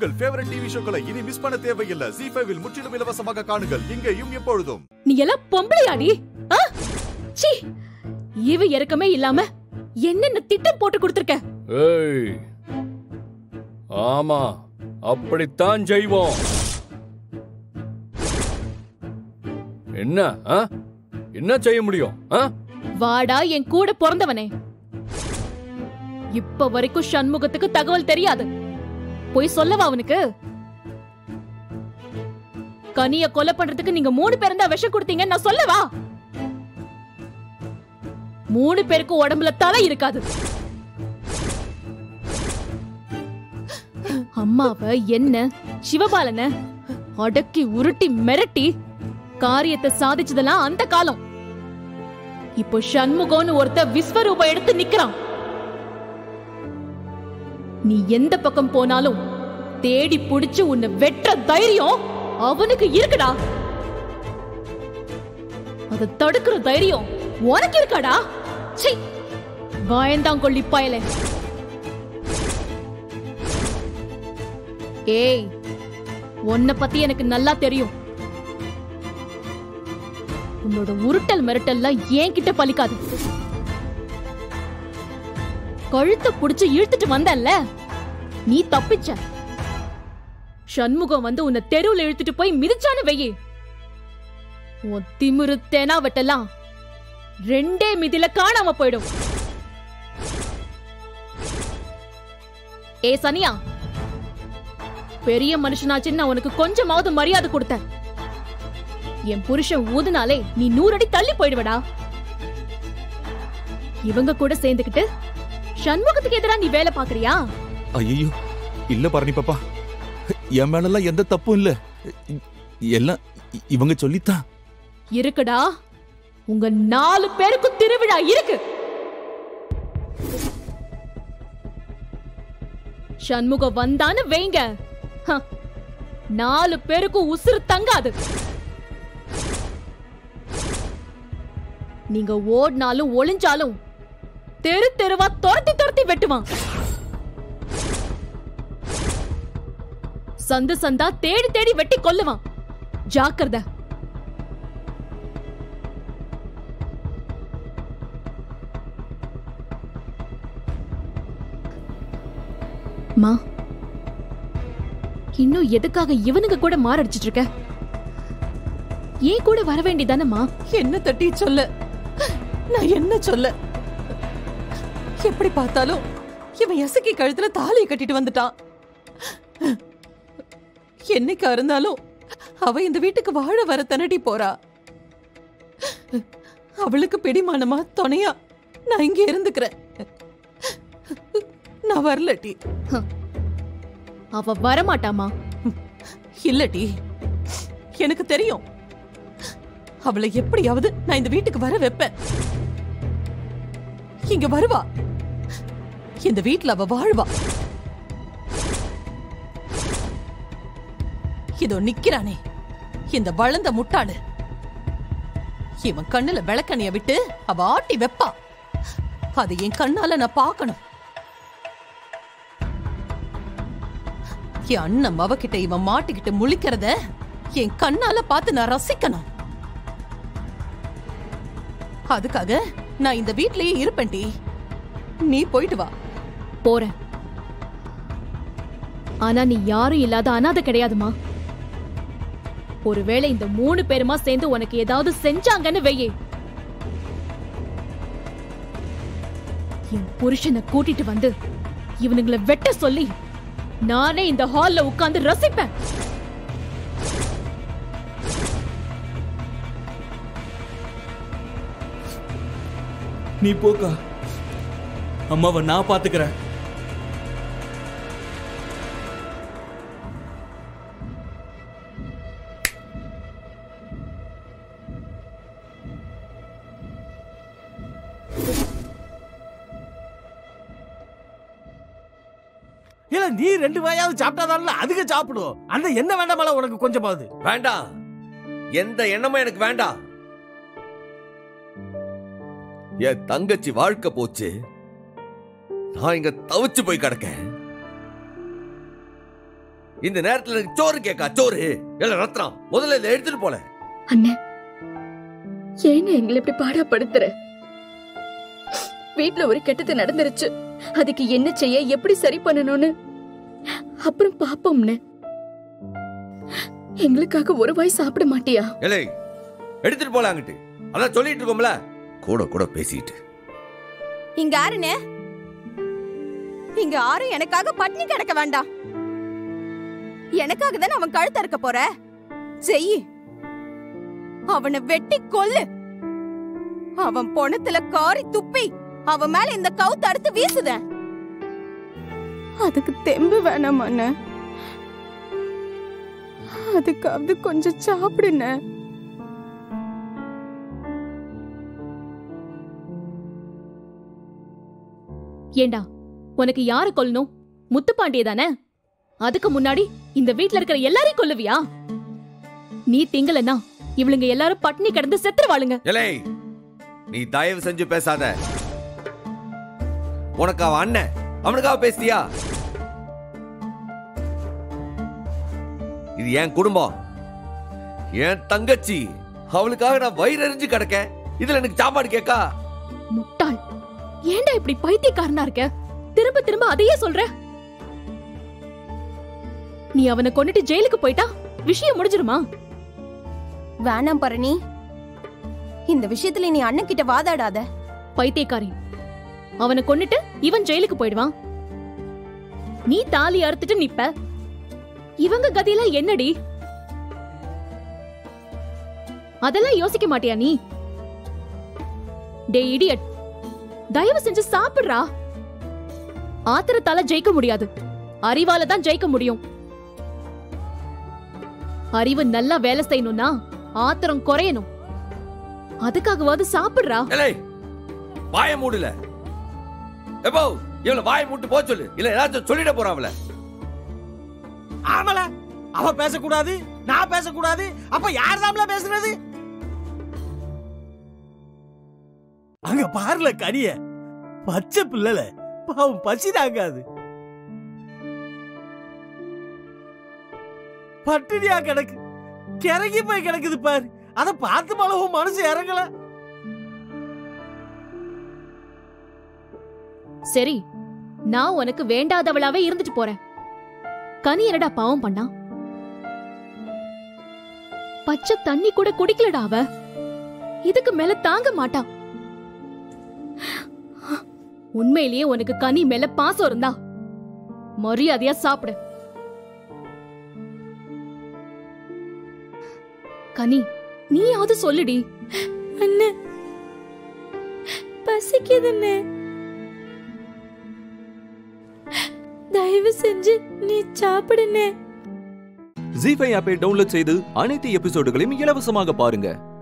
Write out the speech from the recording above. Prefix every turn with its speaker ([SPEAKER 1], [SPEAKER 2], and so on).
[SPEAKER 1] உங்கள் favourite TV ஷோக்களை இனி miss பண்ண தேவையில்லை ஜி ஃபைவில் முற்றிலும் இலவசமாக காணுங்கள் இங்கேயும் எப்பொழுதும்
[SPEAKER 2] நீ எல்லாம் பொம்பளையாடி ஆ? சீ இவ இறக்கமே இல்லாம என்னென்ன திட்டம் போட்டு கொடுத்திருக்க
[SPEAKER 3] ஏய் ஆமா அப்படித்தான் செய்வோம் என்ன ஆ? என்ன செய்ய முடியும் ஆ?
[SPEAKER 2] வாடா என் கூட பிறந்தவனே இப்ப வரைக்கும் சண்முகத்துக்கு தகவல் தெரியாது போய் சொல்லவா அவனுக்கு கனிய கொலை பண்றதுக்கு நீங்க மூணு பேரும் தான் விஷம் கொடுத்தீங்க நான் சொல்லவா மூணு பேருக்கு உடம்புல தலை இருக்காது அம்மாவ என்ன சிவபாலன அடக்கி உருட்டி மிரட்டி காரியத்தை சாதிச்சதெல்லாம் அந்த காலம் இப்போ சண்முகம்னு ஒருத்த விஸ்வரூபம் எடுத்து நிக்கிறான் நீ எந்த பக்கம் போனாலும் தேடி புடிச்சு உன்னை வெற்ற தைரியம் அவனுக்கு இருக்குடா அத தடுக்கிற தைரியம் உனக்கு இருக்காடா சீ பயந்தாங்கொள்ளி பயலே ஏய் உன்னை பத்தி எனக்கு நல்லா தெரியும் உன்னோட உருட்டல் மிரட்டல்லாம் ஏன் கிட்ட பலிக்காது கழுத்தை புடிச்சு இழுத்துட்டு வந்தல்ல நீ தப்பிச்ச சண்முகம் வந்து உன்னை தெருவுல இழுத்துட்டு போய் மிதிச்சான்னு வெயி உன் திமிரு தெனாவட்டெல்லாம் ரெண்டே மிதில காணாம போயிடும் ஏ சனியா பெரிய மனுஷனாச்சுன்னு நான் உனக்கு கொஞ்சமாவது மரியாதை கொடுத்தேன் என் புருஷன் ஊதுனாலே நீ நூறடி தள்ளி போயிடுவடா இவங்க கூட சேர்ந்துக்கிட்டு சண்முகத்துக்கு எதிரா நீ வேலை பாக்குறியா
[SPEAKER 1] ஐயோ இல்ல பரணி பாப்பா என் மேலெல்லாம் எந்த தப்பும் இல்ல எல்லாம் இ- இவங்க சொல்லித்தான்
[SPEAKER 2] இருக்குடா உங்க நாலு பேருக்கும் திருவிழா இருக்கு சண்முகம் வந்தான்னு வைங்க ஹ, நாலு பேருக்கும் உசுறு தங்காது நீங்க ஓடினாலும் ஒளிஞ்சாலும் தெரு தெருவா துரத்தி துரத்தி வெட்டுவான் சந்து சந்தா தேடி தேடி வெட்டி கொல்லுவான் ஜாக்கிரதை மா இன்னும் எதுக்காக இவனுங்க கூட மாரடிச்சிட்டு இருக்க ஏன் கூட வர வேண்டியதானம்மா
[SPEAKER 4] என்ன தட்டி சொல்ல நான் என்ன சொல்ல எப்படி பார்த்தாலும் இவன் எசக்கி கழுத்துல தாலியை கட்டிட்டு வந்துட்டான் என்னைக்கா இருந்தாலும் அவ இந்த வீட்டுக்கு வாழ வர தனடி போறா அவளுக்கு பிடிமானமா துணையா நான் இங்க இருந்துக்கிறேன் நான் வரலட்டி
[SPEAKER 2] அவ வரமாட்டாமா
[SPEAKER 4] இல்லடி எனக்கு தெரியும் அவளை எப்படியாவது நான் இந்த வீட்டுக்கு வர வைப்பேன் இங்க வருவா இந்த வீட்ல அவ வாழ்வா இதோ நிக்கிறானே இந்த வளர்ந்த முட்டாளு இவன் கண்ணுல விளக்கணிய விட்டு அவ ஆட்டி வெப்பா அது என் கண்ணால நான் பார்க்கணும் என் அண்ணன் மவகிட்ட இவன் மாட்டிக்கிட்டு முழிக்கிறத என் கண்ணால பார்த்து நான் ரசிக்கணும் அதுக்காக நான் இந்த வீட்லயே இருப்பேன்டி நீ போயிட்டு வா
[SPEAKER 2] போறேன் ஆனா நீ யாரும் இல்லாத அனாதை கிடையாதுமா ஒருவேளை இந்த மூணு பேருமா சேர்ந்து உனக்கு ஏதாவது செஞ்சாங்கன்னு வெய்யே என் புருஷனை கூட்டிட்டு வந்து இவனுங்களை வெட்ட சொல்லி நானே இந்த ஹால்ல உட்கார்ந்து ரசிப்பேன்
[SPEAKER 5] நீ போக்கா அம்மாவை நான் பாத்துக்கிறேன்
[SPEAKER 6] இல்ல நீ ரெண்டு வாயாவது சாப்பிட்டாதான்ல அதுக்கு சாப்பிடும் அந்த என்ன வேண்டாமல உனக்கு கொஞ்சமாவது
[SPEAKER 7] வேண்டாம் எந்த எண்ணமும் எனக்கு வேண்டாம் என் தங்கச்சி வாழ்க்கை போச்சு நான் இங்க தவிச்சு போய் கிடக்கேன் இந்த நேரத்துல எனக்கு சோறு கேக்கா சோறு இல்ல ரத்னம் முதல்ல இதை எடுத்துட்டு போல
[SPEAKER 8] அண்ணன் ஏன்னு எங்களை இப்படி பாடப்படுத்துற வீட்ல ஒரு கெட்டது நடந்துருச்சு அதுக்கு என்ன செய்ய எப்படி சரி பண்ணணும்னு அப்புறம் பாப்போம்னு எங்களுக்காக ஒரு வாய் சாப்பிட மாட்டியா
[SPEAKER 7] இல்லை எடுத்துட்டு போல அங்கிட்டு அதான் சொல்லிட்டு இருக்கோம்ல கூட கூட பேசிட்டு
[SPEAKER 9] இங்க யாருன்னு இங்க யாரும் எனக்காக பட்னி கிடக்க வேண்டாம் எனக்காக தானே அவன் கழுத்த இருக்க போற செய் அவனை வெட்டி கொல்லு அவன் பொணத்துல காரி துப்பி அவன் மேல இந்த கவுத்து அடுத்து வீசுத அதுக்கு தெம்பு வேணாம் அண்ண அதுக்காவது கொஞ்சம் சாப்பிடுன
[SPEAKER 2] ஏண்டா உனக்கு யார கொல்லணும் முத்துப்பாண்டிய தானே அதுக்கு முன்னாடி இந்த வீட்ல இருக்கிற எல்லாரையும் கொல்லுவியா நீ திங்கலன்னா இவளுங்க எல்லாரும் பட்னி கிடந்து செத்துருவாளுங்க
[SPEAKER 7] இலை நீ தயவு செஞ்சு பேசாத உனக்கு அவன் அண்ணன் அவனுக்காக பேசியா இது என் குடும்பம் என் தங்கச்சி அவளுக்காக நான் வயிறறிஞ்சு கிடக்க இதுல எனக்கு சாப்பாடு கேக்கா
[SPEAKER 2] முட்டாள் ஏன்டா இப்படி பைத்தியக்காரனா இருக்க திரும்ப திரும்ப அதையே சொல்ற நீ அவனை கொன்னுட்டு ஜெயிலுக்கு போயிட்டா விஷயம் முடிஞ்சிருமா
[SPEAKER 9] வேணாம் பரணி இந்த விஷயத்துல நீ அண்ணன் கிட்ட வாதாடாத
[SPEAKER 2] பைத்தியக்காரி அவனை கொன்னுட்டு இவன் ஜெயிலுக்கு போயிடுவான் நீ தாலி அறுத்துட்டு நிப்ப இவங்க கதையெல்லாம் என்னடி அதெல்லாம் யோசிக்க மாட்டியா நீ டே இடியட் தயவு செஞ்சு சாப்பிடுறா ஆத்திரத்தால ஜெயிக்க முடியாது அறிவால தான் ஜெயிக்க முடியும் அறிவு நல்லா வேலை செய்யணும்னா ஆத்திரம் குறையணும் அதுக்காகவாவது சாப்பிடுறா
[SPEAKER 7] இலை வாய மூடல எப்போ இவள வாய மூட்டு போ சொல்லு இல்ல ஏதாச்சும் சொல்லிட போறான் அவள
[SPEAKER 6] ஆமல அவ பேசக்கூடாது நான் பேசக்கூடாது அப்ப யார் தாம்ல பேசுறது அங்க பாருல கனிய பச்சை பிள்ளைல பாவம் பசி தாங்காது பட்டினியா கிடக்கு கிறங்கி போய் கிடக்குது பாரு அத பார்த்து மளவும் மனசு இறங்கல
[SPEAKER 2] சரி நான் உனக்கு வேண்டாதவளாவே இருந்துட்டு போறேன் கனி என்னடா பாவம் பண்ணா பச்சை தண்ணி கூட குடிக்கலடா அவ இதுக்கு மேல தாங்க மாட்டா உண்மையிலேயே உனக்கு கனி மேல பாசம் இருந்தா மரியாதையா சாப்பிடு கனி நீயாவது சொல்லுடி
[SPEAKER 9] அண்ணே பசிக்குதுண்ணே தயவு செஞ்சு நீ சாப்பிடுனே
[SPEAKER 10] ஜி ஃபைவ் ஆப்பை டவுன்லோட் செய்து அனைத்து எபிசோடுகளையும் இலவசமாக பாருங்க